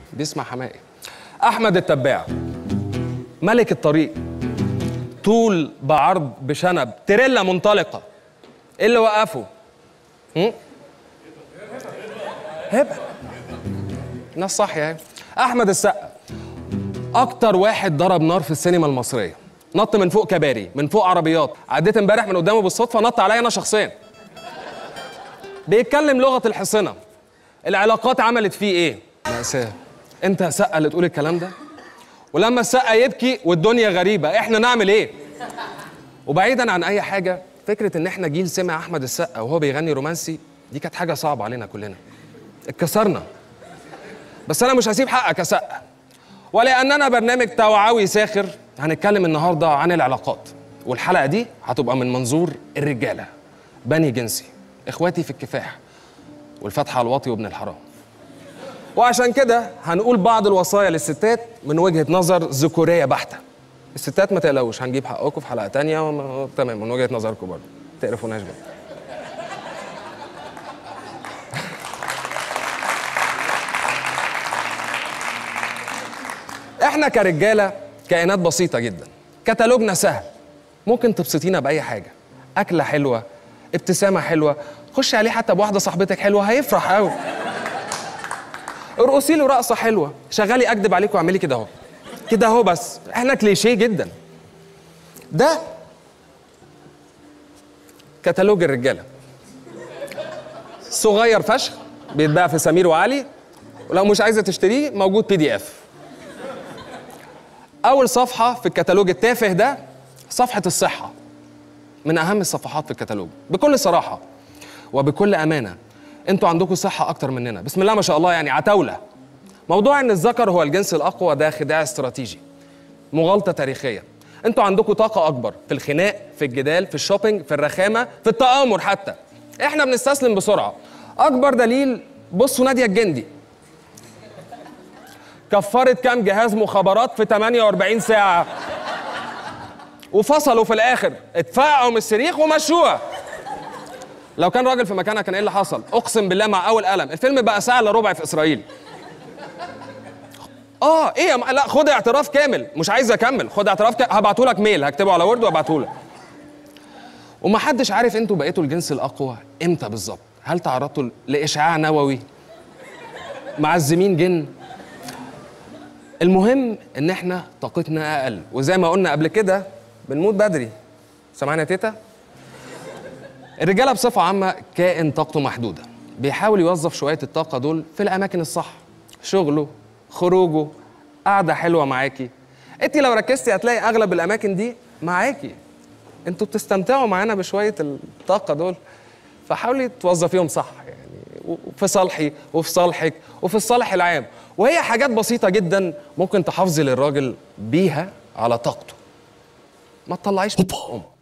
بيسمع حماقي احمد التباع ملك الطريق طول بعرض بشنب تريلا منطلقه ايه اللي وقفه هم؟ هبه ناس صح يعني احمد السقا اكتر واحد ضرب نار في السينما المصريه نط من فوق كباري من فوق عربيات عديت امبارح من قدامه بالصدفه نط عليا انا شخصيا بيتكلم لغه الحصنه العلاقات عملت فيه ايه مأساة انت يا سقا اللي تقول الكلام ده ولما السقا يبكي والدنيا غريبه احنا نعمل ايه وبعيدا عن اي حاجه فكره ان احنا جيل سمع احمد السقا وهو بيغني رومانسي دي كانت حاجه صعبه علينا كلنا اتكسرنا بس انا مش هسيب حقك يا سقا ولاننا برنامج توعوي ساخر هنتكلم النهارده عن العلاقات والحلقه دي هتبقى من منظور الرجاله بني جنسي اخواتي في الكفاح والفتح على الواطي وابن الحرام وعشان كده هنقول بعض الوصايا للستات من وجهه نظر ذكوريه بحته الستات ما تقلقوش هنجيب حقكم في حلقه تانية وما... تمام من وجهه نظركم برضه ما تقرفوناش بقى احنا كرجاله كائنات بسيطه جدا كتالوجنا سهل ممكن تبسطينا باي حاجه اكله حلوه ابتسامه حلوه خشي عليه حتى بواحده صاحبتك حلوه هيفرح قوي ارقصي له رقصه حلوه شغلي اكدب عليكم واعملي كده اهو كده اهو بس احنا كليشيه جدا ده كتالوج الرجاله صغير فشخ بيتباع في سمير وعلي ولو مش عايزه تشتريه موجود بي دي اف اول صفحه في الكتالوج التافه ده صفحه الصحه من اهم الصفحات في الكتالوج بكل صراحه وبكل امانه انتوا عندكم صحه اكتر مننا بسم الله ما شاء الله يعني عتاوله موضوع ان الذكر هو الجنس الاقوى ده خداع استراتيجي مغالطه تاريخيه انتوا عندكم طاقه اكبر في الخناق في الجدال في الشوبينج في الرخامه في التآمر حتى احنا بنستسلم بسرعه اكبر دليل بصوا ناديه الجندي كفرت كام جهاز مخابرات في 48 ساعه وفصلوا في الاخر اتفقعوا من الصريخ ومشوها لو كان راجل في مكانها كان ايه اللي حصل اقسم بالله مع اول قلم الفيلم بقى ساعه الا ربع في اسرائيل اه ايه يا م... لا خد اعتراف كامل مش عايز اكمل خد اعتراف ك... هبعته لك ميل هكتبه على وورد وابعته لك ومحدش عارف انتوا بقيتوا الجنس الاقوى امتى بالظبط هل تعرضتوا لاشعاع نووي معزمين جن المهم ان احنا طاقتنا اقل وزي ما قلنا قبل كده بنموت بدري سامعنا يا تيتا الرجاله بصفه عامه كائن طاقته محدوده بيحاول يوظف شويه الطاقه دول في الاماكن الصح شغله خروجه قعده حلوه معاكي انت لو ركزتي هتلاقي اغلب الاماكن دي معاكي انتوا بتستمتعوا معانا بشويه الطاقه دول فحاولي توظفيهم صح يعني في صالحي وفي صالحك وفي الصالح العام وهي حاجات بسيطه جدا ممكن تحافظي للراجل بيها على طاقته ما تطلعيش من أم.